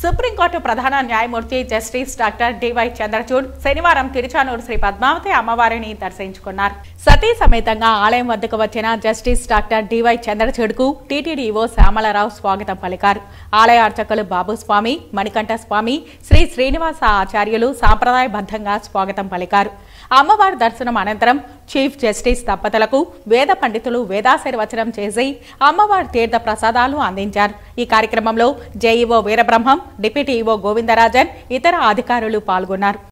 supreme court ప్రధాన న్యాయమూర్తి justice doctor DY Chandrachud శనివారం తిరుచానూరు శ్రీ పద్మావతి అమ్మవారిని దర్శించుకున్నారు సతీ సమేతంగా ఆలయం వద్దకు వచ్చిన జస్టిస్ డాక్టర్ డివై చంద్రచూడ్కు టీటీడీఓ శ్యామలరావు స్వాగతం పలికారు ఆలయ అర్చకులు బాబుస్వామి మణికంఠ స్వామి శ్రీ శ్రీనివాస ఆచార్యులు సాంప్రదాయబద్ధంగా స్వాగతం పలికారు అమ్మవారి దర్శనం అనంతరం చీఫ్ జస్టిస్ దంపతులకు వేద పండితులు వేదాశీర్వచనం చేసి అమ్మవారి తీర్థ ప్రసాదాలు అందించారు ఈ కార్యక్రమంలో JEO Veerabrahmam deputy EO Govindarajan ఇతర అధికారులు పాల్గొన్నారు